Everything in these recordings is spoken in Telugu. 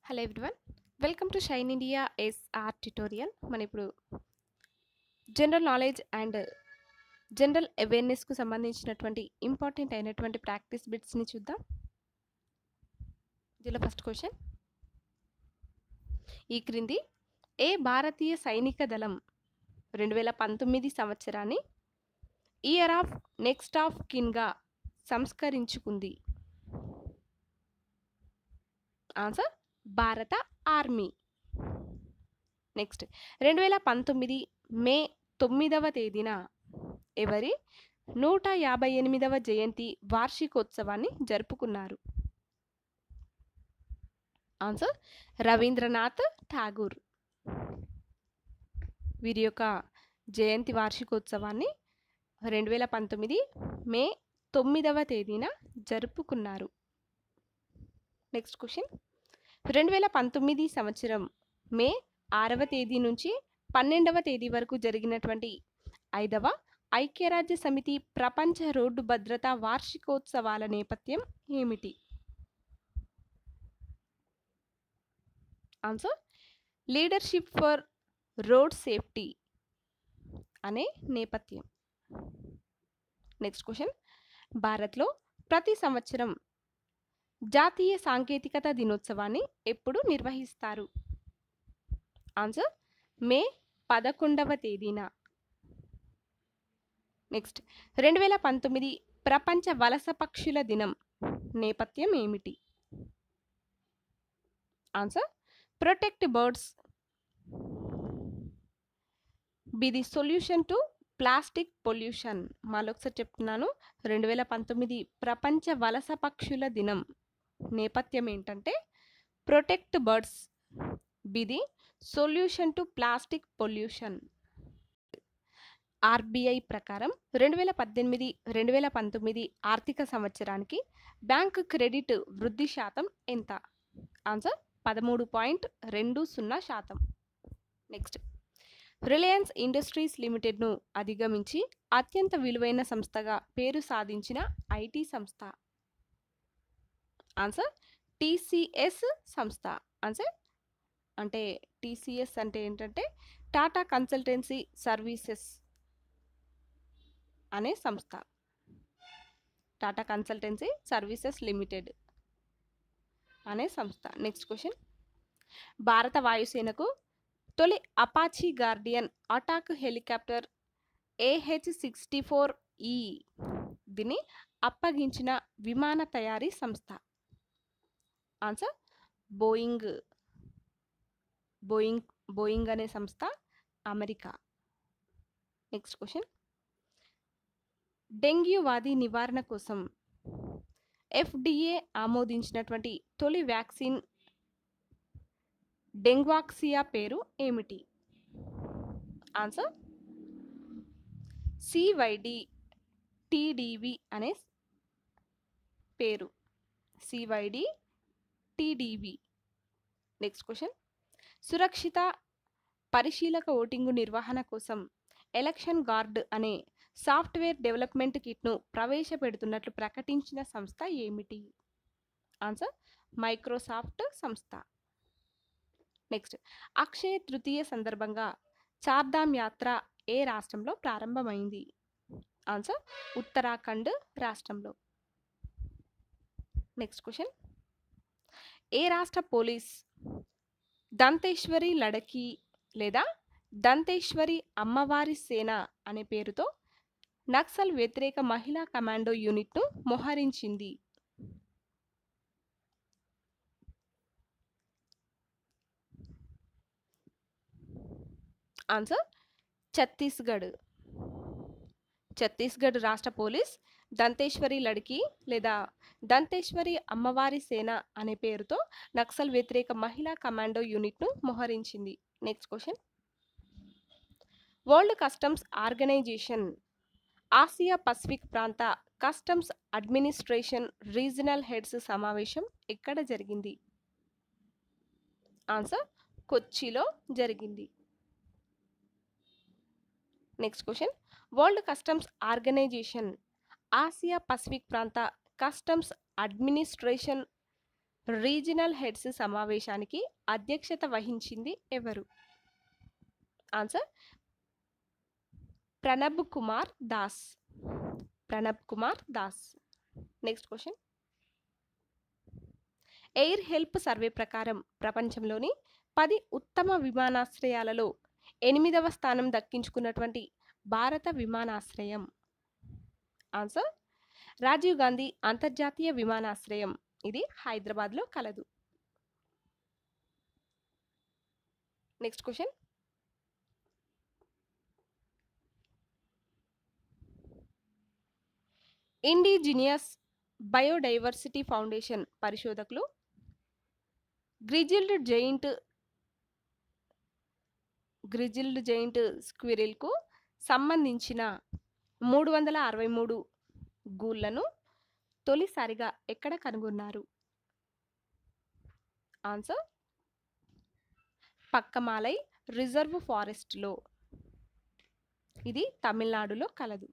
hello everyone welcome to shine India SR tutorial మన ఇప్పుడు జనరల్ నాలెడ్జ్ అండ్ జనరల్ అవేర్నెస్కు సంబంధించినటువంటి ఇంపార్టెంట్ అయినటువంటి ప్రాక్టీస్ బిట్స్ని చూద్దాం దీనిలో ఫస్ట్ క్వశ్చన్ ఈ క్రింది ఏ భారతీయ సైనిక దళం రెండు వేల పంతొమ్మిది సంవత్సరాన్ని ఇయర్ ఆఫ్ నెక్స్ట్ ఆఫ్ కిన్గా సంస్కరించుకుంది ఆన్సర్ భారత ఆర్మీ నెక్స్ట్ రెండు వేల పంతొమ్మిది మే తొమ్మిదవ తేదీన ఎవరి నూట యాభై ఎనిమిదవ జయంతి వార్షికోత్సవాన్ని జరుపుకున్నారు ఆన్సర్ రవీంద్రనాథ్ ఠాగూర్ వీరి యొక్క జయంతి వార్షికోత్సవాన్ని రెండు వేల పంతొమ్మిది మే తొమ్మిదవ తేదీన జరుపుకున్నారు నెక్స్ట్ క్వశ్చన్ రెండు వేల పంతొమ్మిది సంవత్సరం మే ఆరవ తేదీ నుంచి పన్నెండవ తేదీ వరకు జరిగినటువంటి ఐదవ ఐక్యరాజ్య సమితి ప్రపంచ రోడ్డు భద్రతా వార్షికోత్సవాల నేపథ్యం ఏమిటి answer leadership for road safety అనే నేపథ్యం నెక్స్ట్ క్వశ్చన్ భారత్లో ప్రతి సంవత్సరం జాతీయ సాంకేతికత దినోత్సవాన్ని ఎప్పుడు నిర్వహిస్తారు ఆన్సర్ మే పదకొండవ తేదీన నెక్స్ట్ రెండు వేల పంతొమ్మిది ప్రపంచ వలస పక్షుల దినం నేపథ్యం ఏమిటి answer protect birds be the solution to plastic pollution మళ్ళొకసారి చెప్తున్నాను రెండు వేల పంతొమ్మిది ప్రపంచ వలస పక్షుల దినం నేపథ్యం ఏంటంటే protect birds be the solution to plastic pollution RBI ప్రకారం రెండు వేల పద్దెనిమిది రెండు వేల పంతొమ్మిది ఆర్థిక సంవత్సరానికి బ్యాంక్ క్రెడిట్ వృద్ధి శాతం ఎంత ఆన్సర్ పదమూడు పాయింట్ రెండు సున్నా శాతం నెక్స్ట్ రిలయన్స్ ఇండస్ట్రీస్ లిమిటెడ్ను అధిగమించి అత్యంత విలువైన సంస్థగా పేరు సాధించిన ఐటీ సంస్థ ఆన్సర్ టీసీఎస్ సంస్థ ఆన్సర్ అంటే టీసీఎస్ అంటే ఏంటంటే టాటా కన్సల్టెన్సీ సర్వీసెస్ అనే సంస్థ టాటా కన్సల్టెన్సీ సర్వీసెస్ లిమిటెడ్ అనే సంస్థ నెక్స్ట్ క్వశ్చన్ భారత వాయుసేనకు తొలి Apache Guardian attack helicopter AH sixty four ఈ దీన్ని అప్పగించిన విమాన తయారీ సంస్థ ఆన్సర్ బోయింగ్ బోయింగ్ బోయింగ్ అనే సంస్థ అమెరికా నెక్స్ట్ క్వశ్చన్ డెంగ్యూ వ్యాధి నివారణ కోసం ఎఫ్డిఏ ఆమోదించినటువంటి తొలి వ్యాక్సిన్ డెంగ్వాక్సియా పేరు ఏమిటి ఆన్సర్ సివైడి టీడీవి అనే పేరు సివైడి టీడీవి నెక్స్ట్ క్వశ్చన్ సురక్షిత పరిశీలక ఓటింగు నిర్వహణ కోసం ఎలక్షన్ గార్డ్ అనే సాఫ్ట్వేర్ డెవలప్మెంట్ కిట్ను ప్రవేశపెడుతున్నట్లు ప్రకటించిన సంస్థ ఏమిటి ఆన్సర్ మైక్రోసాఫ్ట్ సంస్థ నెక్స్ట్ అక్షయ తృతీయ సందర్భంగా చార్ధామ్ యాత్ర ఏ రాష్ట్రంలో ప్రారంభమైంది ఆన్సర్ ఉత్తరాఖండ్ రాష్ట్రంలో నెక్స్ట్ క్వశ్చన్ ఏ రాష్ట్ర పోలీస్ దంతేశ్వరి లడకి లేదా దంతేశ్వరి అమ్మవారి సేన అనే పేరుతో నక్సల్ వ్యతిరేక మహిళా కమాండో యూనిట్ను మోహరించింది ఆన్సర్ ఛత్తీస్గఢ్ ఛత్తీస్గఢ్ రాష్ట్ర పోలీస్ దంతేశ్వరి లడికి లేదా దంతేశ్వరి అమ్మవారి సేన అనే పేరుతో నక్సల్ వ్యతిరేక మహిళా కమాండో యూనిట్ను మోహరించింది next question world customs organisation Asia Pacific ప్రాంత కస్టమ్స్ అడ్మినిస్ట్రేషన్ రీజనల్ హెడ్స్ సమావేశం ఎక్కడ జరిగింది ఆన్సర్ కొచ్చిలో జరిగింది next question world customs organisation Asia Pacific ప్రాంత కస్టమ్స్ అడ్మినిస్ట్రేషన్ రీజనల్ హెడ్స్ సమావేశానికి అధ్యక్షత వహించింది ఎవరు answer Pranab Kumar Das Pranab Kumar Das next question air help survey ప్రకారం ప్రపంచంలోని పది ఉత్తమ విమానాశ్రయాలలో ఎనిమిదవ స్థానం దక్కించుకున్నటువంటి భారత విమానాశ్రయం ఆన్సర్ రాజీవ్ గాంధీ అంతర్జాతీయ విమానాశ్రయం ఇది హైదరాబాద్లో కలదు next question indigenous biodiversity foundation పరిశోధకులు గ్రిజిల్డ్ జైంట్ గ్రిజిల్డ్ జైంట్ స్క్విరిల్కు సంబంధించిన మూడు వందల అరవై మూడు గూళ్ళను తొలిసారిగా ఎక్కడ కనుగొన్నారు ఆన్సర్ పక్కమాలై రిజర్వ్ ఫారెస్ట్లో ఇది తమిళనాడులో కలదు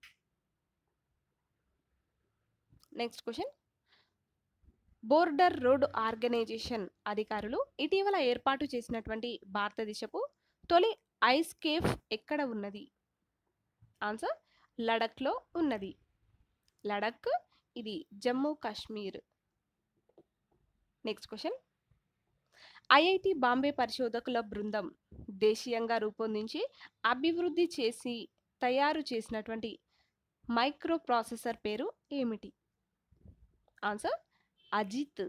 next question border road organisation అధికారులు ఇటీవల ఏర్పాటు చేసినటువంటి భారతదేశపు తొలి ఐస్ కేఫ్ ఎక్కడ ఉన్నది ఆన్సర్ లడఖ్లో ఉన్నది లడఖ్ ఇది Jammu Kashmir next question IIT Bombay పరిశోధకుల బృందం దేశీయంగా రూపొందించి అభివృద్ధి చేసి తయారు చేసినటువంటి మైక్రో ప్రాసెసర్ పేరు ఏమిటి ఆన్సర్ అజిత్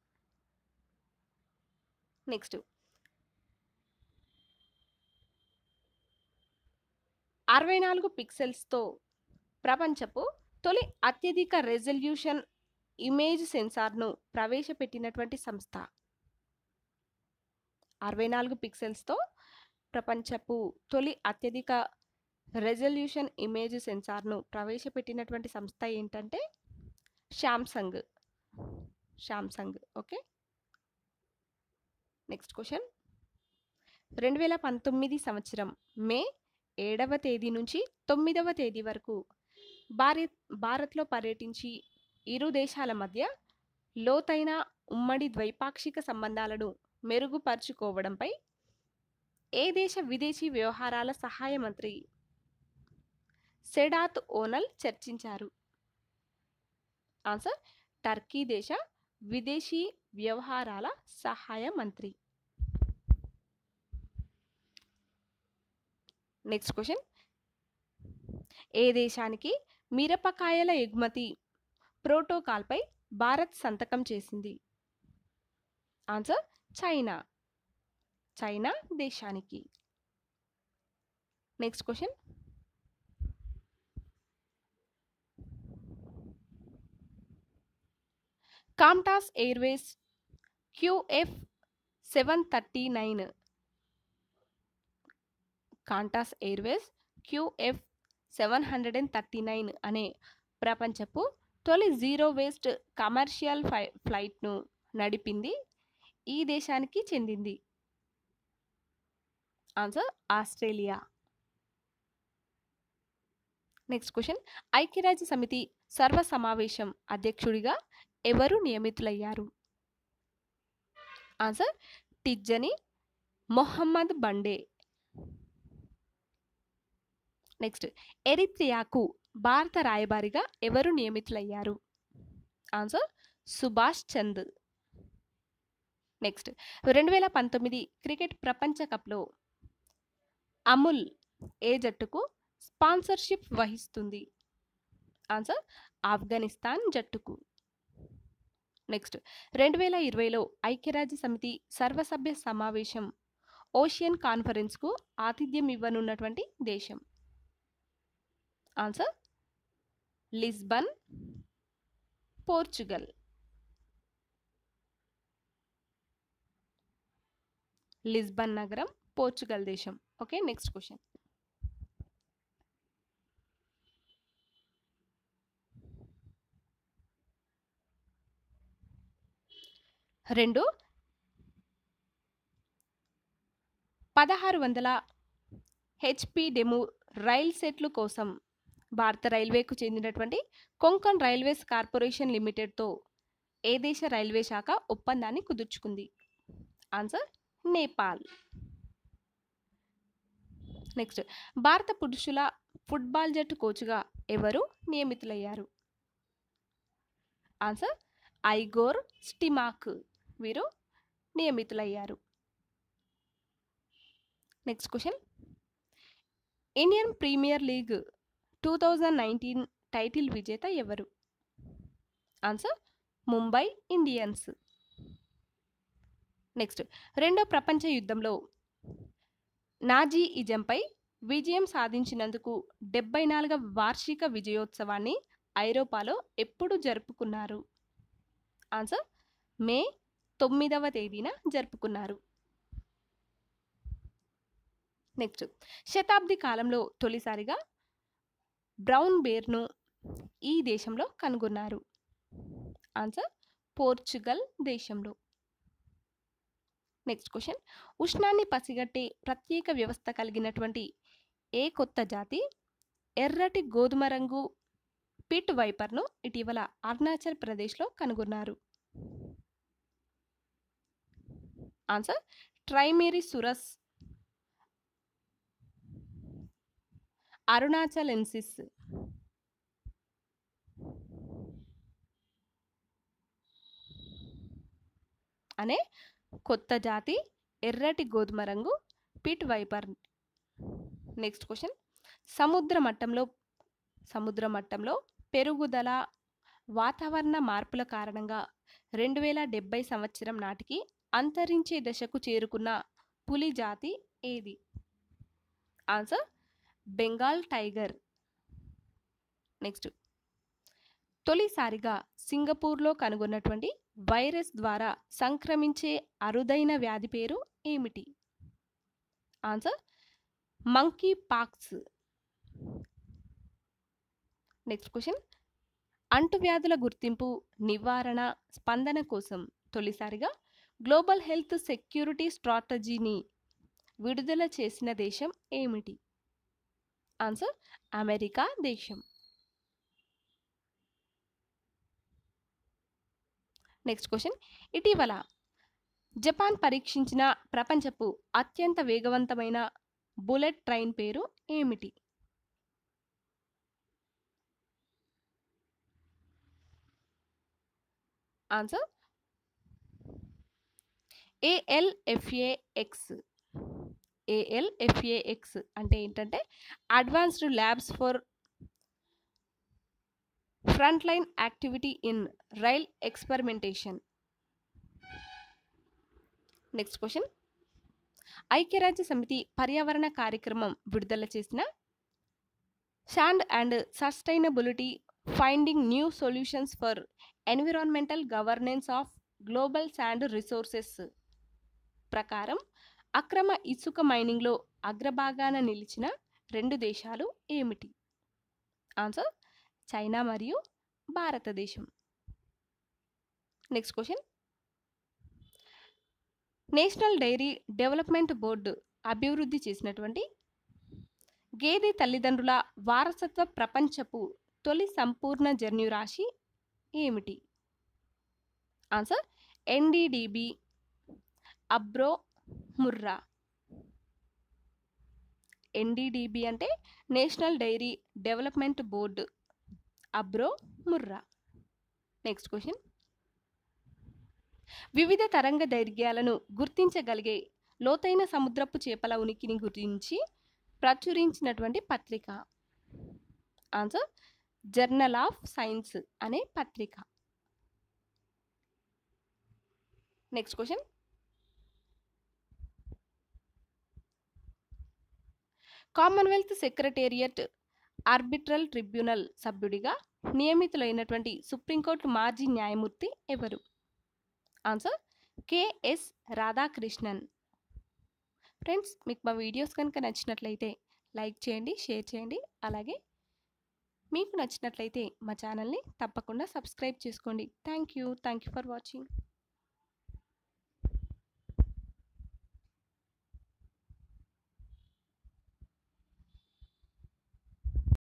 నెక్స్ట్ అరవై నాలుగు పిక్సెల్స్తో ప్రపంచపు తొలి అత్యధిక రెజల్యూషన్ ఇమేజ్ సెన్సార్ను ప్రవేశపెట్టినటువంటి సంస్థ అరవై నాలుగు పిక్సెల్స్తో ప్రపంచపు తొలి అత్యధిక రెజల్యూషన్ ఇమేజ్ సెన్సార్ను ప్రవేశపెట్టినటువంటి సంస్థ ఏంటంటే Samsung Samsung okay next question రెండు వేల పంతొమ్మిది సంవత్సరం మే ఏడవ తేదీ నుంచి తొమ్మిదవ తేదీ వరకు భారత్ భారత్లో పర్యటించి ఇరు దేశాల మధ్య లోతైన ఉమ్మడి ద్వైపాక్షిక సంబంధాలను మెరుగుపరుచుకోవడంపై ఏ దేశ విదేశీ వ్యవహారాల సహాయ మంత్రి సెడాత్ ఓనల్ చర్చించారు ఆన్సర్ టర్కీ దేశ విదేశీ వ్యవహారాల సహాయ మంత్రి నెక్స్ట్ క్వశ్చన్ ఏ దేశానికి మిరపకాయల ఎగుమతి ప్రోటోకాల్పై భారత్ సంతకం చేసింది ఆన్సర్ చైనా చైనా దేశానికి next question Qantas airways QF seven thirty nine Qantas airways QF seven hundred and thirty nine అనే ప్రపంచపు తొలి జీరో వేస్ట్ కమర్షియల్ ఫ్లై ఫ్లైట్ను నడిపింది ఈ దేశానికి చెందింది ఆన్సర్ ఆస్ట్రేలియా నెక్స్ట్ క్వశ్చన్ ఐక్యరాజ్య సమితి సర్వ సమావేశం అధ్యక్షుడిగా ఎవరు నియమితులయ్యారు ఆన్సర్ టిజ్జని మొహమ్మద్ బండే నెక్స్ట్ ఎరిత్రియాకు భారత రాయబారిగా ఎవరు నియమితులయ్యారు ఆన్సర్ సుభాష్ చంద్ నెక్స్ట్ రెండు వేల పంతొమ్మిది క్రికెట్ ప్రపంచ కప్లో అముల్ ఏ జట్టుకు స్పాన్సర్షిప్ వహిస్తుంది ఆన్సర్ ఆఫ్ఘనిస్తాన్ జట్టుకు నెక్స్ట్ రెండు వేల ఇరవైలో ఐక్యరాజ్య సమితి సర్వసభ్య సమావేశం ఓషియన్ కాన్ఫరెన్స్కు ఆతిథ్యం ఇవ్వనున్నటువంటి దేశం ఆన్సర్ లిస్బన్ పోర్చుగల్ లిస్బన్ నగరం పోర్చుగల్ దేశం ఓకే నెక్స్ట్ క్వశ్చన్ రెండు పదహారు వందల హెచ్పి డెము రైల్ సెట్లు కోసం భారత రైల్వేకు చెందినటువంటి కొంకణ్ రైల్వేస్ కార్పొరేషన్ లిమిటెడ్తో ఏ దేశ రైల్వే శాఖ ఒప్పందాన్ని కుదుర్చుకుంది ఆన్సర్ నేపాల్ నెక్స్ట్ భారత పురుషుల ఫుట్బాల్ జట్టు కోచ్గా ఎవరు నియమితులయ్యారు ఆన్సర్ ఐగోర్ స్టిమాక్ వీరు నియమితులయ్యారు next question Indian premier league two thousand nineteen title విజేత ఎవరు ఆన్సర్ ముంబై ఇండియన్స్ నెక్స్ట్ రెండో ప్రపంచ యుద్ధంలో నాజీ ఇజంపై విజయం సాధించినందుకు డెబ్బై నాలుగవ వార్షిక విజయోత్సవాన్ని ఐరోపాలో ఎప్పుడు జరుపుకున్నారు ఆన్సర్ మే తొమ్మిదవ తేదీన జరుపుకున్నారు నెక్స్ట్ శతాబ్ది కాలంలో తొలిసారిగా బ్రౌన్ బేర్ను ఈ దేశంలో కనుగొన్నారు ఆన్సర్ పోర్చుగల్ దేశంలో నెక్స్ట్ క్వశ్చన్ ఉష్ణాన్ని పసిగట్టే ప్రత్యేక వ్యవస్థ కలిగినటువంటి ఏ కొత్త జాతి ఎర్రటి గోధుమ రంగు పిట్ వైపర్ను ఇటీవల అరుణాచల్ ప్రదేశ్లో కనుగొన్నారు ఆన్సర్ ట్రైమేరీ సురస్ అరుణాచలెన్సిస్ అనే కొత్త జాతి ఎర్రటి గోధుమ రంగు పిట్ వైపర్ నెక్స్ట్ క్వశ్చన్ సముద్ర మట్టంలో సముద్ర మట్టంలో పెరుగుదల వాతావరణ మార్పుల కారణంగా రెండు వేల డెబ్బై సంవత్సరం నాటికి అంతరించే దశకు చేరుకున్న పులి జాతి ఏది ఆన్సర్ బెంగాల్ టైగర్ నెక్స్ట్ తొలిసారిగా సింగపూర్లో కనుగొన్నటువంటి వైరస్ ద్వారా సంక్రమించే అరుదైన వ్యాధి పేరు ఏమిటి answer monkeypox next question అంటువ్యాధుల గుర్తింపు నివారణ స్పందన కోసం తొలిసారిగా గ్లోబల్ హెల్త్ సెక్యూరిటీ స్ట్రాటజీని విడుదల చేసిన దేశం ఏమిటి ఆన్సర్ అమెరికా దేశం నెక్స్ట్ క్వశ్చన్ ఇటీవల జపాన్ పరీక్షించిన ప్రపంచపు అత్యంత వేగవంతమైన బుల్లెట్ ట్రైన్ పేరు ఏమిటి ఆన్సర్ ఏఎల్ఎఫ్ఏఎక్స్ ఏఎల్ఎఫ్ఏఎక్స్ అంటే ఏంటంటే advanced labs for front line activity in rail experimentation next question ఐక్యరాజ్య సమితి పర్యావరణ కార్యక్రమం విడుదల చేసిన sand and sustainability finding new solutions for environmental governance of global sand resources ప్రకారం అక్రమ ఇసుక మైనింగ్లో అగ్రభాగాన నిలిచిన రెండు దేశాలు ఏమిటి ఆన్సర్ చైనా మరియు భారతదేశం next question national dairy development board అభివృద్ధి చేసినటువంటి గేదె తల్లిదండ్రుల వారసత్వ ప్రపంచపు తొలి సంపూర్ణ జన్యురాశి ఏమిటి answer NDDB Abro Murrah NDDB అంటే national dairy development board Abro Murrah next question వివిధ తరంగ దైర్ఘ్యాలను గుర్తించగలిగే లోతైన సముద్రపు చేపల ఉనికిని గురించి ప్రచురించినటువంటి పత్రిక ఆన్సర్ జర్నల్ ఆఫ్ సైన్స్ అనే పత్రిక next question commonwealth secretariat arbitral tribunal సభ్యుడిగా నియమితులైనటువంటి సుప్రీంకోర్టు మాజీ న్యాయమూర్తి ఎవరు ఆన్సర్ కేఎస్ రాధాకృష్ణన్ ఫ్రెండ్స్ మీకు మా వీడియోస్ కనుక నచ్చినట్లయితే లైక్ చేయండి షేర్ చేయండి అలాగే మీకు నచ్చినట్లయితే మా ఛానల్ని తప్పకుండా సబ్స్క్రైబ్ చేసుకోండి thank you thank you for watching